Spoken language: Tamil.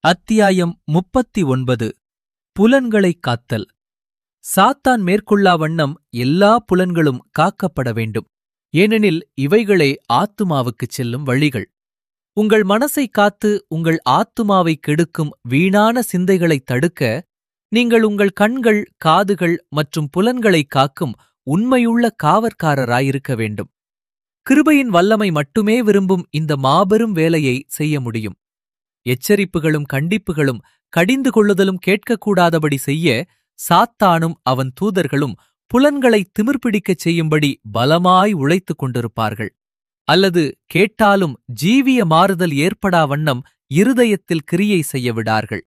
அத்தியாயம் முப்பத்தி ஒன்பது புலன்களைக் காத்தல் சாத்தான் மேற்கொள்ளா வண்ணம் எல்லா புலன்களும் காக்கப்பட வேண்டும் ஏனெனில் இவைகளே ஆத்துமாவுக்குச் செல்லும் வழிகள் உங்கள் மனசைக் காத்து உங்கள் ஆத்துமாவைக் கெடுக்கும் வீணான சிந்தைகளைத் தடுக்க நீங்கள் உங்கள் கண்கள் காதுகள் மற்றும் புலன்களைக் காக்கும் உண்மையுள்ள காவற்காரராயிருக்க வேண்டும் கிருபையின் வல்லமை மட்டுமே விரும்பும் இந்த மாபெரும் வேலையை செய்ய முடியும் எச்சரிப்புகளும் கண்டிப்புகளும் கடிந்து கொள்ளுதலும் கேட்கக்கூடாதபடி செய்ய சாத்தானும் அவன் தூதர்களும் புலன்களை திமிர்பிடிக்கச் செய்யும்படி பலமாய் உழைத்துக் கொண்டிருப்பார்கள் அல்லது கேட்டாலும் ஜீவிய மாறுதல் ஏற்படா வண்ணம் இருதயத்தில் கிரியை செய்ய விடார்கள்